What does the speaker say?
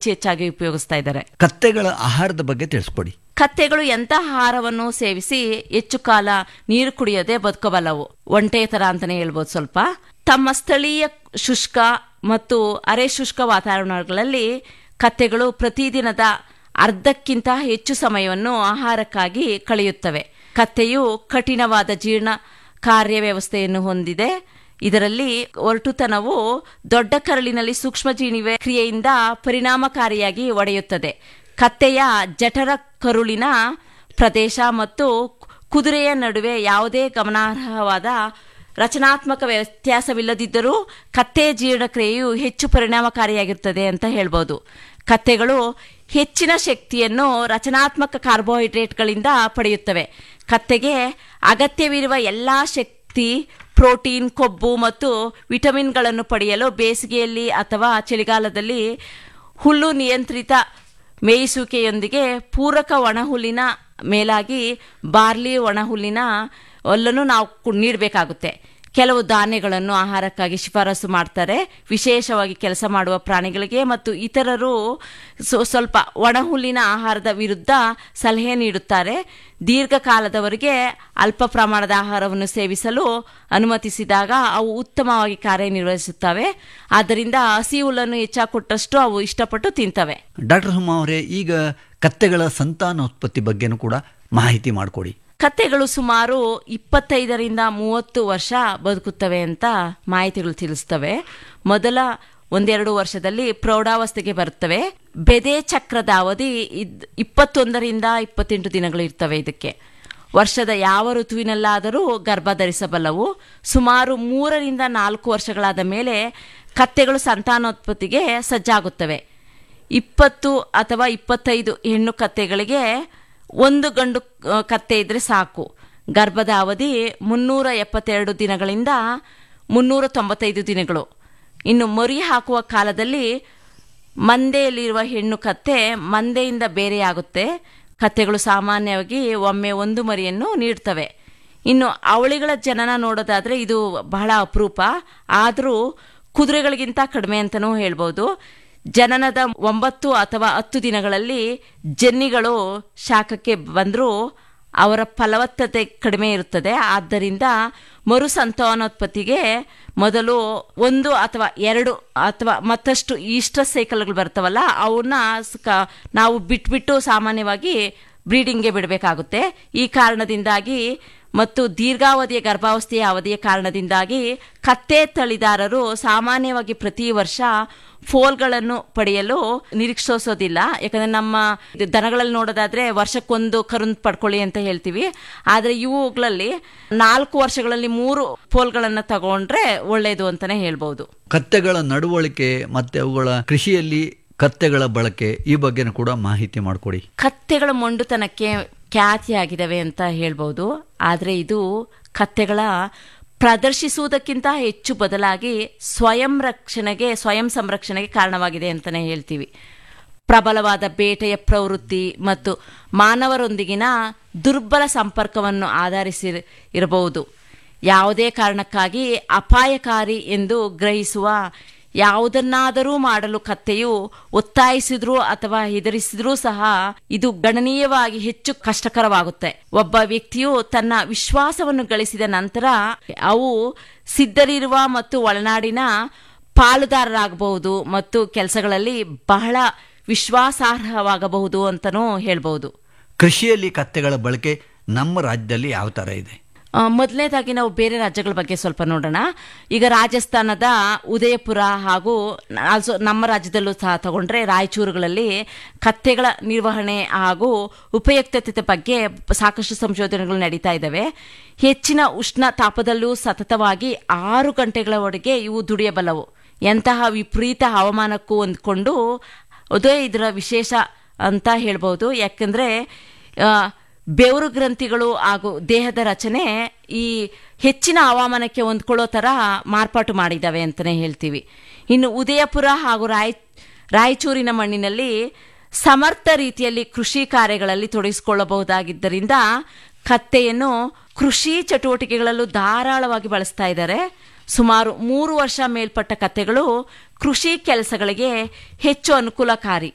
ಹೆಚ್ಚು ಹೆಚ್ಚಾಗಿ ಉಪಯೋಗಿಸ್ತಾ ಇದ್ದಾರೆ ಕತ್ತೆಗಳ ಆಹಾರದ ಬಗ್ಗೆ ತಿಳಿಸ್ಕೊಡಿ ಕತ್ತೆಗಳು ಎಂಥ ಆಹಾರವನ್ನು ಸೇವಿಸಿ ಹೆಚ್ಚು ಕಾಲ ನೀರು ಕುಡಿಯದೆ ಬದುಕಬಲ್ಲವು ಒಂಟೆ ತರ ಅಂತಾನೆ ಹೇಳ್ಬೋದು ಸ್ವಲ್ಪ ತಮ್ಮ ಸ್ಥಳೀಯ ಶುಷ್ಕ ಮತ್ತು ಅರೆ ಶುಷ್ಕ ವಾತಾವರಣಗಳಲ್ಲಿ ಕತ್ತೆಗಳು ಪ್ರತಿದಿನದ ಅರ್ಧಕ್ಕಿಂತ ಹೆಚ್ಚು ಸಮಯವನ್ನು ಆಹಾರಕ್ಕಾಗಿ ಕಳೆಯುತ್ತವೆ ಕತ್ತೆಯು ಕಠಿಣವಾದ ಜೀರ್ಣ ಕಾರ್ಯವ್ಯವಸ್ಥೆಯನ್ನು ಹೊಂದಿದೆ ಇದರಲ್ಲಿ ಒರಟುತನವು ದೊಡ್ಡ ಕರಳಿನಲ್ಲಿ ಸೂಕ್ಷ್ಮಜೀವಿಯ ಕ್ರಿಯೆಯಿಂದ ಪರಿಣಾಮಕಾರಿಯಾಗಿ ಒಡೆಯುತ್ತದೆ ಕತ್ತೆಯ ಜಠರ ಕರುಳಿನ ಪ್ರದೇಶ ಮತ್ತು ಕುದುರೆಯ ನಡುವೆ ಯಾವುದೇ ಗಮನಾರ್ಹವಾದ ರಚನಾತ್ಮಕ ವ್ಯತ್ಯಾಸವಿಲ್ಲದಿದ್ದರೂ ಕತ್ತೆ ಜೀರ್ಣಕ್ರಿಯೆಯು ಹೆಚ್ಚು ಪರಿಣಾಮಕಾರಿಯಾಗಿರುತ್ತದೆ ಅಂತ ಹೇಳ್ಬೋದು ಕತ್ತೆಗಳು ಹೆಚ್ಚಿನ ಶಕ್ತಿಯನ್ನು ರಚನಾತ್ಮಕ ಕಾರ್ಬೋಹೈಡ್ರೇಟ್ಗಳಿಂದ ಪಡೆಯುತ್ತವೆ ಕತ್ತೆಗೆ ಅಗತ್ಯವಿರುವ ಎಲ್ಲ ಶಕ್ತಿ ಪ್ರೋಟೀನ್ ಕೊಬ್ಬು ಮತ್ತು ವಿಟಮಿನ್ಗಳನ್ನು ಪಡೆಯಲು ಬೇಸಿಗೆಯಲ್ಲಿ ಅಥವಾ ಚಳಿಗಾಲದಲ್ಲಿ ಹುಲ್ಲು ನಿಯಂತ್ರಿತ ಮೇಯಿಸುವಿಕೆಯೊಂದಿಗೆ ಪೂರಕ ಒಣಹುಲ್ಲಿನ ಮೇಲಾಗಿ ಬಾರ್ಲಿ ಒಣಹುಲ್ಲಿನ ಹುಲ್ಲನ್ನು ನಾವು ನೀಡಬೇಕಾಗುತ್ತೆ ಕೆಲವು ಧಾನ್ಯಗಳನ್ನು ಆಹಾರಕ್ಕಾಗಿ ಶಿಫಾರಸು ಮಾಡ್ತಾರೆ ವಿಶೇಷವಾಗಿ ಕೆಲಸ ಮಾಡುವ ಪ್ರಾಣಿಗಳಿಗೆ ಮತ್ತು ಇತರರು ಸ್ವಲ್ಪ ಒಣಹುಲ್ಲಿನ ಆಹಾರದ ವಿರುದ್ಧ ಸಲಹೆ ನೀಡುತ್ತಾರೆ ದೀರ್ಘಕಾಲದವರೆಗೆ ಅಲ್ಪ ಪ್ರಮಾಣದ ಆಹಾರವನ್ನು ಸೇವಿಸಲು ಅನುಮತಿಸಿದಾಗ ಅವು ಉತ್ತಮವಾಗಿ ಕಾರ್ಯನಿರ್ವಹಿಸುತ್ತವೆ ಆದ್ದರಿಂದ ಹಸಿ ಹುಲ್ಲನ್ನು ಹೆಚ್ಚಾಗಿ ಕೊಟ್ಟಷ್ಟು ಅವು ಇಷ್ಟಪಟ್ಟು ತಿಂತವೆ ಡಾಕ್ಟರ್ ಸುಮಾ ಅವರೇ ಈಗ ಕತ್ತೆಗಳ ಸಂತಾನೋತ್ಪತ್ತಿ ಬಗ್ಗೆನೂ ಕೂಡ ಮಾಹಿತಿ ಮಾಡಿಕೊಡಿ ಕತ್ತೆಗಳು ಸುಮಾರು ಇಪ್ಪತ್ತೈದರಿಂದ ಮೂವತ್ತು ವರ್ಷ ಬದುಕುತ್ತವೆ ಅಂತ ಮಾಹಿತಿಗಳು ತಿಳಿಸ್ತವೆ ಮೊದಲ ಒಂದೆರಡು ವರ್ಷದಲ್ಲಿ ಪ್ರೌಢಾವಸ್ಥೆಗೆ ಬರುತ್ತವೆ ಬೆದೆ ಚಕ್ರದ ಅವಧಿ ಇದ್ ಇಪ್ಪತ್ತೊಂದರಿಂದ ಇಪ್ಪತ್ತೆಂಟು ದಿನಗಳು ಇರ್ತವೆ ಇದಕ್ಕೆ ವರ್ಷದ ಯಾವ ಋತುವಿನಲ್ಲಾದರೂ ಗರ್ಭ ಧರಿಸಬಲ್ಲವು ಸುಮಾರು ಮೂರರಿಂದ ನಾಲ್ಕು ವರ್ಷಗಳಾದ ಮೇಲೆ ಕತ್ತೆಗಳು ಸಂತಾನೋತ್ಪತ್ತಿಗೆ ಸಜ್ಜಾಗುತ್ತವೆ ಇಪ್ಪತ್ತು ಅಥವಾ ಇಪ್ಪತ್ತೈದು ಹೆಣ್ಣು ಕತ್ತೆಗಳಿಗೆ ಒಂದು ಗಂಡು ಕತ್ತೆ ಇದ್ರೆ ಸಾಕು ಗರ್ಭದ ಅವಧಿ ಮುನ್ನೂರ ಎಪ್ಪತ್ತೆರಡು ದಿನಗಳಿಂದ ಮುನ್ನೂರ ತೊಂಬತ್ತೈದು ದಿನಗಳು ಇನ್ನು ಮರಿ ಹಾಕುವ ಕಾಲದಲ್ಲಿ ಮಂದೆಯಲ್ಲಿರುವ ಹೆಣ್ಣು ಕತ್ತೆ ಮಂದೆಯಿಂದ ಬೇರೆಯಾಗುತ್ತೆ ಕತ್ತೆಗಳು ಸಾಮಾನ್ಯವಾಗಿ ಒಮ್ಮೆ ಒಂದು ಮರಿಯನ್ನು ನೀಡ್ತವೆ ಇನ್ನು ಅವಳಿಗಳ ಜನನ ನೋಡೋದಾದ್ರೆ ಇದು ಬಹಳ ಅಪರೂಪ ಆದರೂ ಕುದುರೆಗಳಿಗಿಂತ ಕಡಿಮೆ ಅಂತಲೂ ಹೇಳ್ಬೋದು ಜನನದ ಒಂಬತ್ತು ಅಥವಾ ಹತ್ತು ದಿನಗಳಲ್ಲಿ ಜನ್ನಿಗಳು ಶಾಖಕ್ಕೆ ಬಂದರೂ ಅವರ ಫಲವತ್ತತೆ ಕಡಿಮೆ ಇರುತ್ತದೆ ಆದ್ದರಿಂದ ಮರು ಸಂತಾನೋತ್ಪತ್ತಿಗೆ ಮೊದಲು ಒಂದು ಅಥವಾ ಎರಡು ಅಥವಾ ಮತ್ತಷ್ಟು ಈಸ್ಟರ್ ಸೈಕಲ್ಗಳು ಬರ್ತಾವಲ್ಲ ಅವನ್ನ ನಾವು ಬಿಟ್ಬಿಟ್ಟು ಸಾಮಾನ್ಯವಾಗಿ ಬ್ರೀಡಿಂಗ್ಗೆ ಬಿಡಬೇಕಾಗುತ್ತೆ ಈ ಕಾರಣದಿಂದಾಗಿ ಮತ್ತು ದೀರ್ಘಾವಧಿಯ ಗರ್ಭಾವಸ್ಥೆಯ ಅವಧಿಯ ಕಾರಣದಿಂದಾಗಿ ಕತ್ತೆ ತಳಿದಾರರು ಸಾಮಾನ್ಯವಾಗಿ ಪ್ರತಿ ವರ್ಷ ಫೋಲ್ಗಳನ್ನು ಪಡೆಯಲು ನಿರೀಕ್ಷಿಸೋದಿಲ್ಲ ಯಾಕಂದ್ರೆ ನಮ್ಮ ದನಗಳಲ್ಲಿ ನೋಡೋದಾದ್ರೆ ವರ್ಷಕ್ಕೊಂದು ಕರುನ್ ಪಡ್ಕೊಳ್ಳಿ ಅಂತ ಹೇಳ್ತೀವಿ ಆದ್ರೆ ಇವುಗಳಲ್ಲಿ ನಾಲ್ಕು ವರ್ಷಗಳಲ್ಲಿ ಮೂರು ಫೋಲ್ಗಳನ್ನು ತಗೊಂಡ್ರೆ ಒಳ್ಳೆಯದು ಅಂತಾನೆ ಹೇಳ್ಬಹುದು ಕತ್ತೆಗಳ ನಡವಳಿಕೆ ಮತ್ತೆ ಅವುಗಳ ಕೃಷಿಯಲ್ಲಿ ಕತ್ತೆಗಳ ಬಳಕೆ ಈ ಬಗ್ಗೆನೂ ಕೂಡ ಮಾಹಿತಿ ಮಾಡಿಕೊಡಿ ಕತ್ತೆಗಳ ಮೊಂಡುತನಕ್ಕೆ ಖ್ಯಾತಿಯಾಗಿದ್ದಾವೆ ಅಂತ ಹೇಳ್ಬೋದು ಆದರೆ ಇದು ಕತ್ತೆಗಳ ಪ್ರದರ್ಶಿಸುವುದಕ್ಕಿಂತ ಹೆಚ್ಚು ಬದಲಾಗಿ ಸ್ವಯಂ ರಕ್ಷಣೆಗೆ ಸ್ವಯಂ ಸಂರಕ್ಷಣೆಗೆ ಕಾರಣವಾಗಿದೆ ಅಂತಲೇ ಹೇಳ್ತೀವಿ ಪ್ರಬಲವಾದ ಬೇಟೆಯ ಪ್ರವೃತ್ತಿ ಮತ್ತು ಮಾನವರೊಂದಿಗಿನ ದುರ್ಬಲ ಸಂಪರ್ಕವನ್ನು ಆಧರಿಸಿ ಇರಬಹುದು ಯಾವುದೇ ಕಾರಣಕ್ಕಾಗಿ ಅಪಾಯಕಾರಿ ಎಂದು ಗ್ರಹಿಸುವ ಯಾವುದನ್ನಾದರೂ ಮಾಡಲು ಕತ್ತೆಯು ಒತ್ತಾಯಿಸಿದ್ರೂ ಅಥವಾ ಹೆದರಿಸಿದ್ರೂ ಸಹ ಇದು ಗಣನೀಯವಾಗಿ ಹೆಚ್ಚು ಕಷ್ಟಕರವಾಗುತ್ತೆ ಒಬ್ಬ ವ್ಯಕ್ತಿಯು ತನ್ನ ವಿಶ್ವಾಸವನ್ನು ಗಳಿಸಿದ ನಂತರ ಅವು ಸಿದ್ಧರಿರುವ ಮತ್ತು ಒಳನಾಡಿನ ಪಾಲುದಾರರಾಗಬಹುದು ಮತ್ತು ಕೆಲಸಗಳಲ್ಲಿ ಬಹಳ ವಿಶ್ವಾಸಾರ್ಹವಾಗಬಹುದು ಅಂತಲೂ ಹೇಳ್ಬಹುದು ಕೃಷಿಯಲ್ಲಿ ಕತ್ತೆಗಳ ಬಳಕೆ ನಮ್ಮ ರಾಜ್ಯದಲ್ಲಿ ಯಾವ ತರ ಇದೆ ಮೊದಲನೇದಾಗಿ ನಾವು ಬೇರೆ ರಾಜ್ಯಗಳ ಬಗ್ಗೆ ಸ್ವಲ್ಪ ನೋಡೋಣ ಈಗ ರಾಜಸ್ಥಾನದ ಉದಯಪುರ ಹಾಗೂ ಆಲ್ಸೋ ನಮ್ಮ ರಾಜ್ಯದಲ್ಲೂ ಸಹ ತಗೊಂಡ್ರೆ ರಾಯಚೂರುಗಳಲ್ಲಿ ಕತ್ತೆಗಳ ನಿರ್ವಹಣೆ ಹಾಗೂ ಉಪಯುಕ್ತತೆ ಬಗ್ಗೆ ಸಾಕಷ್ಟು ಸಂಶೋಧನೆಗಳು ನಡೀತಾ ಇದ್ದಾವೆ ಹೆಚ್ಚಿನ ಉಷ್ಣ ತಾಪದಲ್ಲೂ ಸತತವಾಗಿ ಆರು ಗಂಟೆಗಳವರೆಗೆ ಇವು ದುಡಿಯಬಲ್ಲವು ಎಂತಹ ವಿಪರೀತ ಹವಾಮಾನಕ್ಕೂ ಹೊಂದ್ಕೊಂಡು ಅದೇ ಇದರ ವಿಶೇಷ ಅಂತ ಹೇಳ್ಬೋದು ಯಾಕಂದ್ರೆ ಬೆವರು ಗ್ರಂಥಿಗಳು ಹಾಗೂ ದೇಹದ ರಚನೆ ಈ ಹೆಚ್ಚಿನ ಹವಾಮಾನಕ್ಕೆ ಹೊಂದ್ಕೊಳ್ಳೋ ಥರ ಮಾರ್ಪಾಟು ಮಾಡಿದ್ದಾವೆ ಅಂತಲೇ ಹೇಳ್ತೀವಿ ಇನ್ನು ಉದಯಪುರ ಹಾಗೂ ರಾಯ್ ರಾಯಚೂರಿನ ಮಣ್ಣಿನಲ್ಲಿ ಸಮರ್ಥ ರೀತಿಯಲ್ಲಿ ಕೃಷಿ ಕಾರ್ಯಗಳಲ್ಲಿ ತೊಡಗಿಸಿಕೊಳ್ಳಬಹುದಾಗಿದ್ದರಿಂದ ಕತ್ತೆಯನ್ನು ಕೃಷಿ ಚಟುವಟಿಕೆಗಳಲ್ಲೂ ಧಾರಾಳವಾಗಿ ಬಳಸ್ತಾ ಇದ್ದಾರೆ ಸುಮಾರು ಮೂರು ವರ್ಷ ಮೇಲ್ಪಟ್ಟ ಕತ್ತೆಗಳು ಕೃಷಿ ಕೆಲಸಗಳಿಗೆ ಹೆಚ್ಚು ಅನುಕೂಲಕಾರಿ